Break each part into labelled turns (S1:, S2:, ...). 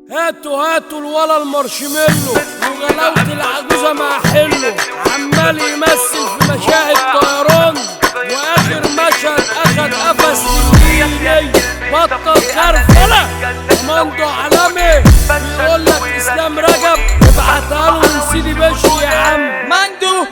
S1: هاتوا هاتوا الولا المارشميلو وغلاوة العجوزة مع حلو عمال يمثل في مشاهد طيران واخر مشهد اخد قفص للميلي بطل خرفلة مندو عالمي بيقول لك اسلام رجب ابعتها له من سيدي بشر يا عم
S2: مندو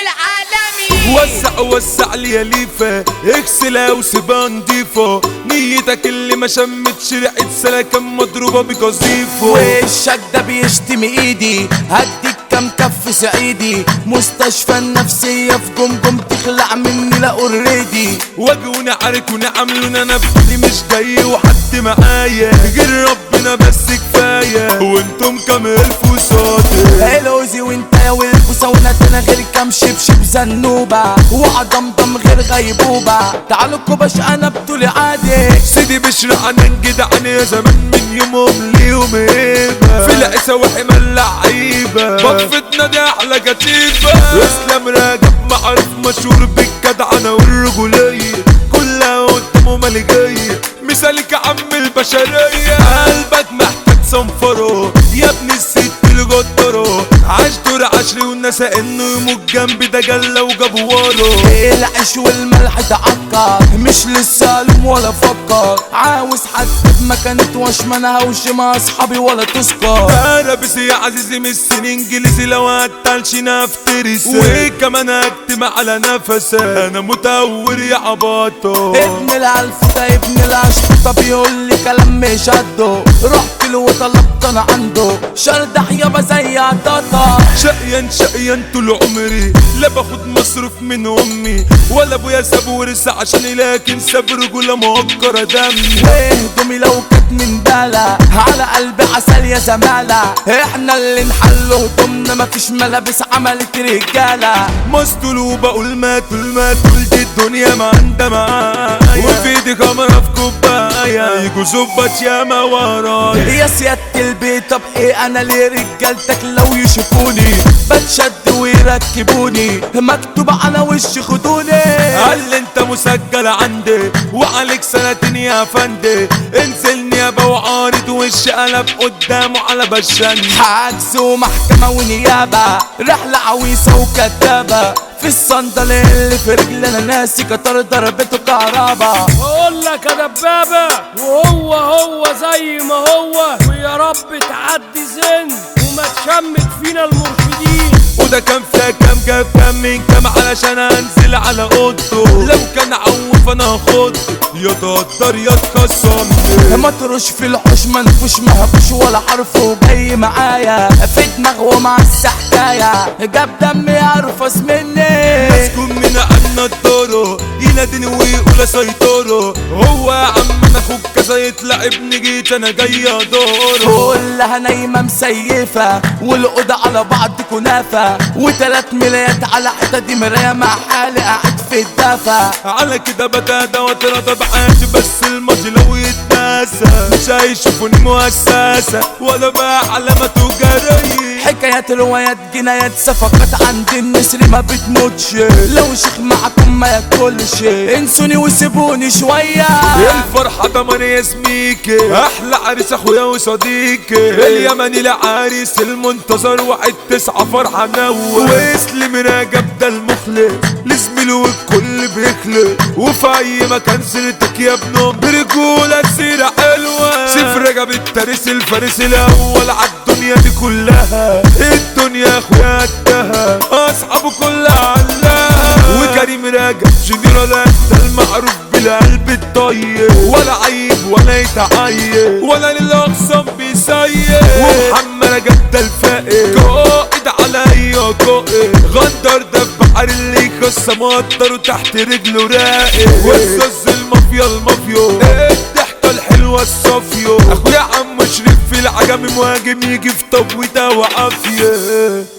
S2: العالمي
S3: وسع وسع لي يا ليفا اغسلها وسيبها نضيفة نيتك اللي ما شمتش ريحة سلاكة مضروبة بقذيفة
S2: وشك ده بيشتم ايدي هديك كام كف سعيدي مستشفى النفسية في جمجم تخلع مني لا اوريدي
S3: واجي ونعارك ونعاملون انا بلي مش جاي وحد معايا غير ربنا بس كفاية وانتم كام الف وصوتي
S2: هيلوزي وانت يا والبوسة ونات انا غير كام شبشب زنوبة وعضمضم غير غيبوبة تعالوا كوباش انا بطولي عادي
S3: سيدي بشرع عن جدعان يا زمان من يومهم ليومين في العيسى وحمى اللعيبة وقفتنا دي احلى كتيبة اسلام راجب معروف مشهور بالجدعنة والرجولية كلها قدامه ملكية مثالك يا عم البشرية قلبك محتاج صنفره يا ابن الست الجدره عاش دور عشري والناس انه يموت جنبي ده جلة وجاب ورا
S2: العيش والملح تعكر مش لسه لوم ولا فكر عاوز حد بمكانة وشمنها وشما اصحابي ولا تسكر
S3: عربس يا عزيزي من السنين انجليزي لو هتالش نفترس وكمان هكتم على نفسك انا متهور يا عباطو
S2: ابن الالف ده ابن الاشطة بيقول لي كلام مش قده رحت له وطلبت انا عنده شردح يابا زي عطاطا
S3: شقيان شقيان طول عمري لا باخد مصروف من امي ولا ابويا ساب ورث عشاني لكن ساب رجوله مهكره دمي
S2: وهدومي لو كانت من بالا على قلبي عسل يا زمالة احنا اللي نحل هدومنا مفيش ملابس عملت رجالة
S3: مسطول وبقول ما طول ما طول دي الدنيا ما عندها معايا وفي ايدي كاميرا في كوبايه يجوا ظباط ياما ورايا
S2: يا سيادة البيت طب ايه انا ليه رجالتك لو يشوفوني بتشد ويركبوني مكتوب على وشي خدوني
S3: قال لي انت مسجل عندي وعليك سنتين يا فندي انزلني يا وعارض وش قلب قدامه على بشان
S2: حجز ومحكمة ونيابة رحلة عويصة وكدابة في الصندل اللي في رجلنا ناسي كتر ضربته كهربا
S1: بقول لك يا دبابة وهو هو زي ما هو ويا رب تعدي زن وما تشمت فينا المرشدين
S3: وده كان فيها كام جاب كام من كام علشان انزل على اوضته لو كان عوف انا هاخد يا تقدر يا تخصمني
S2: مطرش في الحوش منفوش مهبوش ولا حرف وجاي معايا في دماغ ومع السحكاية جاب دمي يرفس مني
S3: مسكون من عنا الدورو يناديني ويقول اسيطره هو يا عم انا اخوك كذا يتلعبني جيت انا جاي ادوره
S2: كلها نايمة مسيفة والأوضة على بعض كنافة وتلات ملايات على حتة دي مراية مع حالي قاعد في الدفا
S3: على كده بتهدى واترضى بعادي بس الماضي لو يتناسى مش هيشوفوني مؤسسة ولا بقى علامة تجارية
S2: حكايات روايات جنايات صفقات عند النسر ما بتموتش لو شيخ معكم ما ياكلش انسوني وسيبوني شوية
S3: الفرحة ضمان يا زميكي احلى عريس اخويا وصديقي اليمني لعريس المنتظر واحد تسعة فرحة نور واسلم راجب ده المخلص لزميله والكل بيخلق وفي اي مكان سيرتك يا ابنهم برجولة سيرة حلوة سيف رجب التاريس الفارس الاول عالدنيا دي كلها الدنيا اخويا قدها اصحابه كلها علاها وكريم راجب جنرال انت المعروف بالقلب الطيب ولا عيب ولا يتعيب ولا للاقسام بيسيب ومحمد رجب ده الفائق قائد عليا قائد غندر ده البحر اللي يكسر مطر تحت رجله راقد والزز المافيا المافيو الضحكة الحلوة الصافية اخويا عم شريف في العجم مهاجم يجي في طب وده وعافية